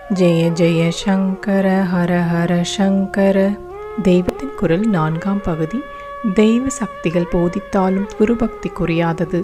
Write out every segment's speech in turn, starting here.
ஜெய ஜெய சங்கர ஹர ஹர சங்கர தெய்வத்தின் குரல் நான்காம் பகுதி தெய்வ சக்திகள் போதித்தாலும் குருபக்தி குறையாதது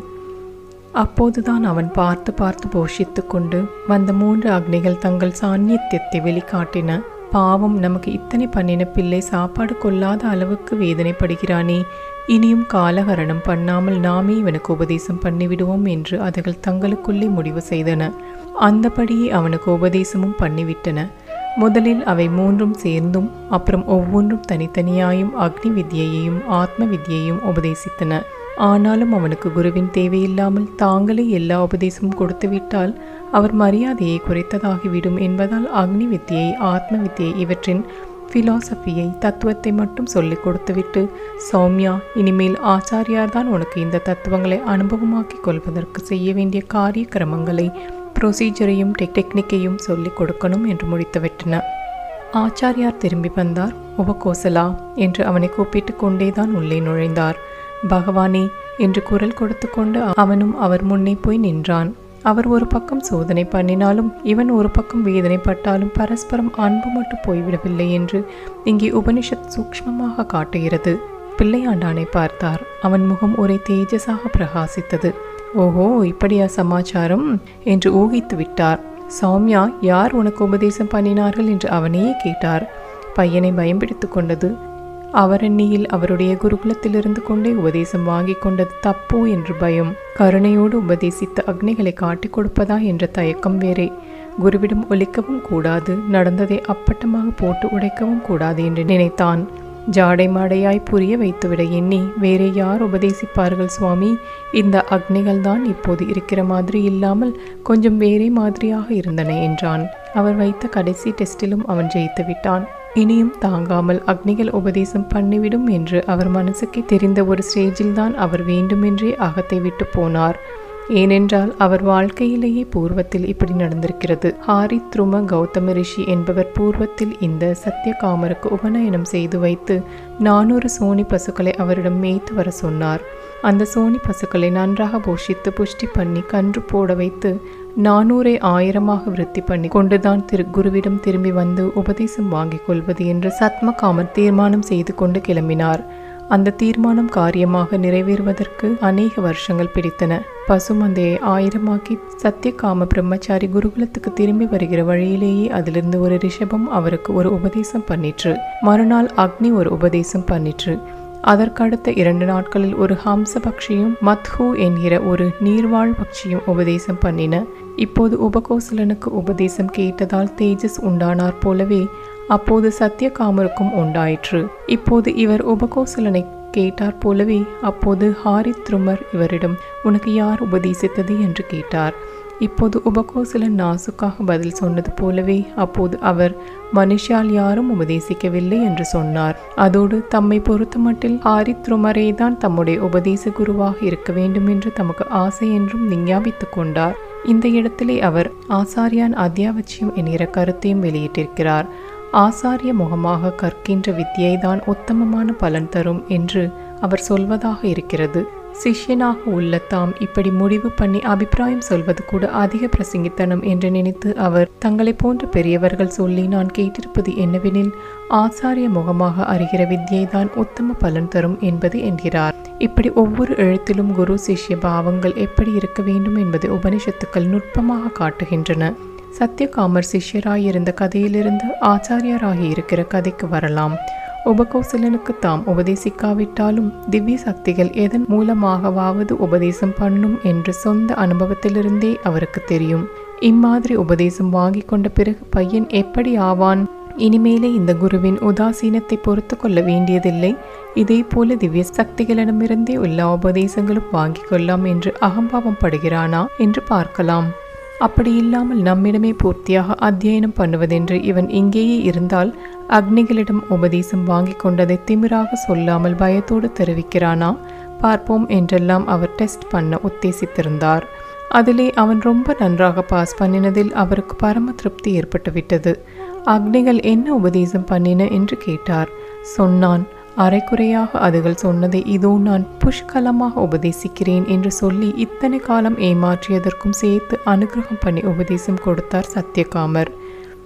அப்போதுதான் அவன் பார்த்து பார்த்து போஷித்து கொண்டு வந்த மூன்று அக்னிகள் தங்கள் சாநித்தியத்தை வெளிக்காட்டின பாவம் நமக்கு இத்தனை பண்ணின பிள்ளை சாப்பாடு கொள்ளாத அளவுக்கு வேதனைப்படுகிறானே இனியும் காலகரணம் பண்ணாமல் நாமே இவனுக்கு உபதேசம் பண்ணிவிடுவோம் என்று அதுகள் தங்களுக்குள்ளே முடிவு செய்தன அந்தபடியே அவனுக்கு உபதேசமும் பண்ணிவிட்டன முதலில் அவை மூன்றும் சேர்ந்தும் அப்புறம் ஒவ்வொன்றும் தனித்தனியாயும் அக்னி வித்யையையும் ஆத்ம வித்யையும் உபதேசித்தன ஆனாலும் அவனுக்கு குருவின் தேவையில்லாமல் தாங்களே எல்லா உபதேசமும் கொடுத்துவிட்டால் அவர் மரியாதையை குறைத்ததாகிவிடும் என்பதால் அக்னி வித்தியை ஆத்ம வித்தியை இவற்றின் ஃபிலாசபியை தத்துவத்தை மட்டும் சொல்லிக் கொடுத்துவிட்டு சௌமியா இனிமேல் ஆச்சாரியார் தான் உனக்கு இந்த தத்துவங்களை அனுபவமாக்கிக் கொள்வதற்கு செய்ய வேண்டிய காரிய கிரமங்களை ப்ரொசீஜரையும் டெக் டெக்னிக்கையும் சொல்லிக் கொடுக்கணும் என்று முடித்துவிட்டன ஆச்சாரியார் திரும்பி வந்தார் உபகோசலா என்று அவனை கூப்பிட்டு கொண்டேதான் உள்ளே நுழைந்தார் பகவானே என்று குரல் கொடுத்து கொண்டு அவனும் அவர் முன்னே போய் நின்றான் அவர் ஒரு பக்கம் சோதனை பண்ணினாலும் இவன் ஒரு பக்கம் வேதனைப்பட்டாலும் பரஸ்பரம் அன்பு மட்டும் போய்விடவில்லை என்று இங்கே உபனிஷத் சூக்ஷ்மமாக காட்டுகிறது பிள்ளையாண்டானை பார்த்தார் அவன் முகம் ஒரே தேஜஸாக பிரகாசித்தது ஓஹோ இப்படியா சமாச்சாரம் என்று ஊகித்து விட்டார் சௌமியா யார் உனக்கு உபதேசம் பண்ணினார்கள் என்று அவனையே கேட்டார் பையனை பயம் பிடித்து கொண்டது அவரண்ணியில் அவருடைய குருகுலத்திலிருந்து கொண்டே உபதேசம் வாங்கி கொண்டது தப்போ என்று பயம் கருணையோடு உபதேசித்த அக்னிகளை காட்டிக் கொடுப்பதா என்ற தயக்கம் வேறே குருவிடம் ஒலிக்கவும் கூடாது நடந்ததை அப்பட்டமாக போட்டு உடைக்கவும் கூடாது என்று நினைத்தான் ஜாடை மாடையாய் புரிய வைத்துவிட எண்ணி வேறே யார் உபதேசிப்பார்கள் சுவாமி இந்த அக்னிகள் தான் இப்போது இருக்கிற மாதிரி இல்லாமல் கொஞ்சம் வேறே மாதிரியாக இருந்தன என்றான் அவர் வைத்த கடைசி டெஸ்டிலும் அவன் ஜெயித்து விட்டான் இனியும் தாங்காமல் அக்னிகள் உபதேசம் பண்ணிவிடும் என்று அவர் மனசுக்கு தெரிந்த ஒரு ஸ்டேஜில் தான் அவர் வேண்டுமென்றே அகத்தை விட்டு போனார் ஏனென்றால் அவர் வாழ்க்கையிலேயே பூர்வத்தில் இப்படி நடந்திருக்கிறது ஹாரி த்ரும கௌதம ரிஷி என்பவர் பூர்வத்தில் இந்த சத்தியகாமருக்கு உபநயனம் செய்து வைத்து நானூறு சோனி பசுக்களை அவரிடம் மேய்த்து வர சொன்னார் அந்த சோனி பசுக்களை நன்றாக போஷித்து புஷ்டி பண்ணி கன்று போட வைத்து நானூரை ஆயிரமாக விருத்தி பண்ணி கொண்டுதான் திரு குருவிடம் திரும்பி வந்து உபதேசம் வாங்கிக் கொள்வது என்று சத்மகாமர் தீர்மானம் செய்து கொண்டு கிளம்பினார் அந்த தீர்மானம் காரியமாக நிறைவேறுவதற்கு அநேக வருஷங்கள் பிடித்தன பசுமந்தையை ஆயிரமாக்கி சத்தியகாம பிரம்மச்சாரி குருகுலத்துக்கு திரும்பி வருகிற வழியிலேயே அதிலிருந்து ஒரு ரிஷபம் அவருக்கு ஒரு உபதேசம் பண்ணிற்று மறுநாள் அக்னி ஒரு உபதேசம் பண்ணிற்று அதற்கடுத்த இரண்டு நாட்களில் ஒரு ஹம்ச பக்ஷியும் மத்ஹூ என்கிற ஒரு நீர்வாழ் பக்ஷியும் உபதேசம் பண்ணின இப்போது உபகோசலனுக்கு உபதேசம் கேட்டதால் தேஜஸ் உண்டானார் போலவே அப்போது சத்தியகாமருக்கும் உண்டாயிற்று இப்போது இவர் உபகோசலனை கேட்டார் போலவே அப்போது ஹாரித்ருமர் இவரிடம் உனக்கு யார் உபதேசித்தது என்று கேட்டார் இப்போது உபகோசலன் நாசுக்காக பதில் சொன்னது போலவே அப்போது அவர் மனுஷால் யாரும் உபதேசிக்கவில்லை என்று சொன்னார் அதோடு தம்மை பொறுத்தமட்டில் ஹாரித்ருமரே தான் தம்முடைய உபதேச குருவாக இருக்க வேண்டும் என்று தமக்கு ஆசை என்றும் விஞ்ஞாபித்துக் கொண்டார் இந்த இடத்திலே அவர் ஆசாரியான் அத்தியாவச்சியம் என்கிற கருத்தையும் வெளியிட்டிருக்கிறார் ஆசாரிய முகமாக கற்கின்ற வித்தியை தான் உத்தமமான பலன் தரும் என்று அவர் சொல்வதாக இருக்கிறது சிஷ்யனாக உள்ள தாம் இப்படி முடிவு பண்ணி அபிப்பிராயம் சொல்வது கூட அதிக பிரசங்கித்தனம் என்று நினைத்து அவர் தங்களை போன்ற பெரியவர்கள் சொல்லி நான் கேட்டிருப்பது என்னவெனில் ஆசாரிய முகமாக அறிகிற வித்தியை தான் உத்தம பலன் தரும் என்பது என்கிறார் இப்படி ஒவ்வொரு எழுத்திலும் குரு சிஷ்ய பாவங்கள் எப்படி இருக்க வேண்டும் என்பதை உபனிஷத்துக்கள் நுட்பமாக காட்டுகின்றன சத்தியகாமர் சிஷ்யராயிருந்த கதையிலிருந்து ஆச்சாரியராகி இருக்கிற கதைக்கு வரலாம் உபகோசலனுக்கு தாம் உபதேசிக்காவிட்டாலும் திவ்ய சக்திகள் எதன் மூலமாகவாவது உபதேசம் பண்ணும் என்று சொந்த அனுபவத்திலிருந்தே அவருக்கு தெரியும் இம்மாதிரி உபதேசம் வாங்கி கொண்ட பிறகு பையன் எப்படி ஆவான் இனிமேலே இந்த குருவின் உதாசீனத்தை பொறுத்து கொள்ள வேண்டியதில்லை இதே போல திவ்ய சக்திகளிடமிருந்தே எல்லா உபதேசங்களும் வாங்கிக் கொள்ளலாம் என்று அகம்பாவம் படுகிறானா என்று பார்க்கலாம் அப்படி இல்லாமல் நம்மிடமே பூர்த்தியாக அத்தியனம் பண்ணுவதென்று இவன் இங்கேயே இருந்தால் அக்னிகளிடம் உபதேசம் வாங்கி கொண்டதை திமிராக சொல்லாமல் பயத்தோடு தெரிவிக்கிறானா பார்ப்போம் என்றெல்லாம் அவர் டெஸ்ட் பண்ண உத்தேசித்திருந்தார் அதிலே அவன் ரொம்ப நன்றாக பாஸ் பண்ணினதில் அவருக்கு பரம திருப்தி ஏற்பட்டுவிட்டது அக்னிகள் என்ன உபதேசம் பண்ணின என்று கேட்டார் சொன்னான் அரைக்குறையாக அதுகள் சொன்னதை இதோ நான் புஷ்கலமாக உபதேசிக்கிறேன் என்று சொல்லி இத்தனை காலம் ஏமாற்றியதற்கும் சேர்த்து அனுகிரகம் பண்ணி உபதேசம் கொடுத்தார் சத்யகாமர்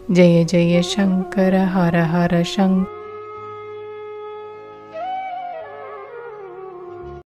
ஜெய ஜெய சங்கர ஹர ஹர சங்கர